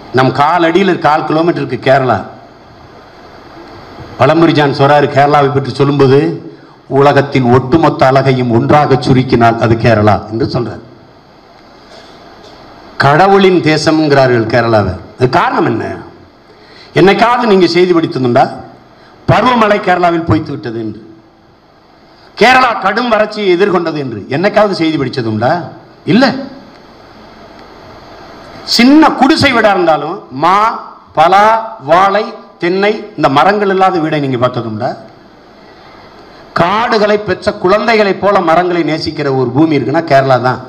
நம் கால் அடியில் கால் கிலோமீட்டருக்கு கேரளா பழம்புரி ஜான் சொல்றாரு கேரளாவை பற்றி சொல்லும்போது உலகத்தின் ஒட்டுமொத்த அழகையும் ஒன்றாக சுருக்கினால் அது கேரளா என்று சொல்றார் கடவுளின் தேசம்ங்கிறார்கள் கேரளாவை அது காரணம் என்ன என்னைக்காவது நீங்க செய்தி படித்ததுண்டா பருவமழை கேரளாவில் பொய்த்து விட்டது என்று கேரளா கடும் வறட்சியை எதிர்கொண்டது என்று என்னைக்காவது செய்தி படிச்சதுண்டா இல்ல சின்ன குடிசை வீடா இருந்தாலும் மா பலா வாழை தென்னை இந்த மரங்கள் இல்லாத வீடை நீங்க பார்த்ததுண்டா காடுகளை பெற்ற குழந்தைகளைப் போல மரங்களை நேசிக்கிற ஒரு பூமி இருக்குன்னா கேரளா தான்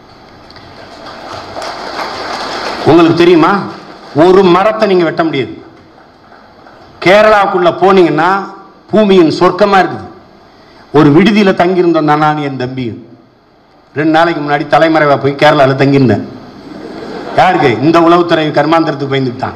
உங்களுக்கு தெரியுமா ஒரு மரத்தை நீங்க வெட்ட முடியாது கேரளாவுக்குள்ள போனீங்கன்னா பூமியின் சொர்க்கமா இருக்குது ஒரு விடுதியில தங்கியிருந்தோம் நானும் என் தம்பியும் ரெண்டு நாளைக்கு முன்னாடி தலைமறைவா போய் கேரளாவில் தங்கியிருந்தேன் யாருக்கு இந்த உளவுத்துறை கர்மாந்திரத்துக்கு பயந்துட்டான்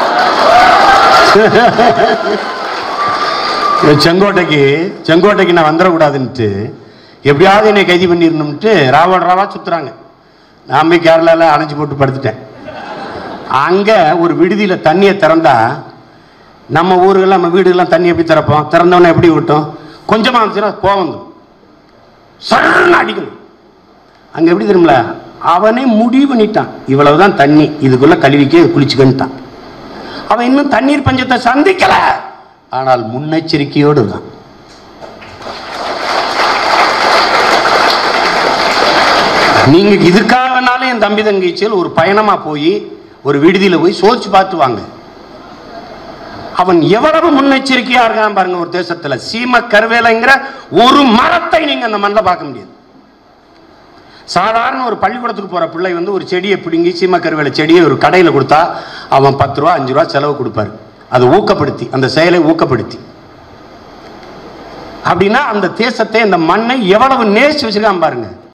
செங்கோட்டைக்கு செங்கோட்டைக்கு நான் வந்துடக்கூடாதுன்ட்டு எப்படியாவது என்னை கைது பண்ணிடணும்ட்டு ராவண ராவா சுத்துறாங்க நான் போய் கேரளாவில் அணைஞ்சு போட்டு படுத்துட்டேன் அங்க ஒரு விடுதியில தண்ணியை திறந்தா நம்ம ஊருகளில் நம்ம வீடுகள்லாம் தண்ணி எப்படி திறப்போம் திறந்தவொடனே எப்படி விட்டோம் கொஞ்சமா இருந்துச்சுன்னா கோவம் வந்துடும் சரண அடிக்கணும் அங்க எப்படி தெரியுமில அவனே முடிவு பண்ணிட்டான் இவ்வளவுதான் தண்ணி இதுக்குள்ள கழுவிக்கே குளிச்சுக்கன்ட்டான் அவன் இன்னும் தண்ணீர் பஞ்சத்தை சந்திக்கல ஆனால் முன்னெச்சரிக்கையோடு தான் நீங்க இதுக்காகனாலும் என் தம்பி தங்கச்சியில் ஒரு பயணமா போய் ஒரு விடுதியில போய் சோதிச்சு பார்த்து வாங்க அவன் எவ்வளவு முன்னெச்சரிக்கையா இருக்கான் பாருங்க ஒரு தேசத்துல சீம கருவேலைங்கிற ஒரு மரத்தை நீங்க அந்த மண்ணில் பார்க்க முடியாது சாதாரண ஒரு பள்ளிக்கூடத்துக்கு போற பிள்ளை வந்து ஒரு செடியை பிடுங்கி சீம கருவேலை செடியை ஒரு கடையில் கொடுத்தா அவன் பத்து ரூபா அஞ்சு ரூபா செலவு கொடுப்பாரு அதை ஊக்கப்படுத்தி அந்த செயலை ஊக்கப்படுத்தி அப்படின்னா அந்த தேசத்தை அந்த மண்ணை எவ்வளவு நேசிச்சு வச்சிருக்கான் பாருங்க